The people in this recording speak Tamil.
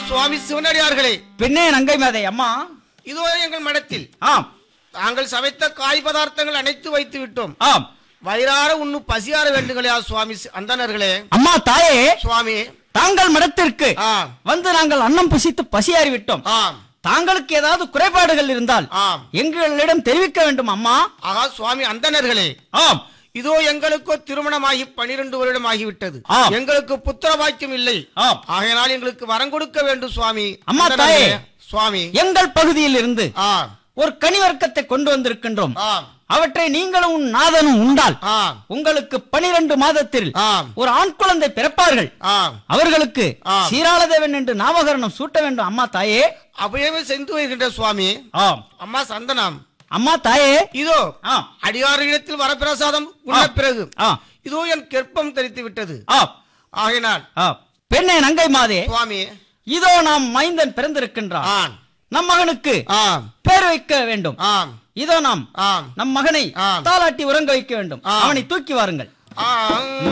சுவாமி சிவனடியார்களே பெண்ணே நங்கை மாதை அம்மா இதோ எங்கள் மடத்தில் ஆம் தாங்கள் சமைத்த காய் பதார்த்தங்கள் அனைத்து வைத்து விட்டோம் ஆம் வயிறார உண்ணு பசியார வேண்டுங்களா சுவாமி சி- அந்தணர்களே அம்மா தாயே சுவாமி தாங்கள் மடத்திற்கு ஆம் வந்து நாங்கள் அன்னம் புசித்து பசியாறி விட்டோம் ஆம் தாங்களுக்கு ஏதாவது குறைபாடுகள் இருந்தால் ஆம் எங்களிடம் தெரிவிக்க வேண்டும் அம்மா ஆகா சுவாமி அந்தணர்களே ஆம் இதோ எங்களுக்கோ திருமணமாகி பனிரெண்டு வருடம் ஆகிவிட்டது ஆம். எங்களுக்கு புத்திர பாக்கியம் இல்லை ஆம் ஆகையினால் எங்களுக்கு வரம் கொடுக்க வேண்டும் சுவாமி அம்மா அந்தணர்களே, தாயே. சுவாமி எங்கள் பகுதியில் இருந்து ஆம் ஒரு கனிவர்க்கத்தை கொண்டு வந்திருக்கின்றோம் ஆம் அவற்றை நீங்களும் உன் நாதனும் உண்டால் ஆம் உங்களுக்கு பனிரெண்டு மாதத்தில் ஆம் ஒரு ஆண் குழந்தை பிறப்பார்கள் ஆம் அவர்களுக்கு ஆம். சீராளதேவன் என்று நாமகரணம் சூட்ட வேண்டும் அம்மா தாயே அபயமே சென்று வருகின்ற சுவாமி ஆம் அம்மா சந்தனம் அம்மா தாயே இதோ ஆம் அடியாரிடத்தில் வரப்பிரசாதம் உள்ள ஆ. பிறகு ஆ இதோ என் கெற்பம் தெரித்து விட்டது ஆம் ஆகையினால் ஆ பெண்ணே நங்கை மாதே சுவாமி இதோ நாம் மைந்தன் பிறந்திருக்கின்றான் ஆம் நம் மகனுக்கு ஆம் பேர் வைக்க வேண்டும் ஆம் இதோ நாம் ஆம் நம் மகனை ஆம். தாலாட்டி உறங்க வைக்க வேண்டும் ஆம். அவனை தூக்கி வாருங்கள் ஆம்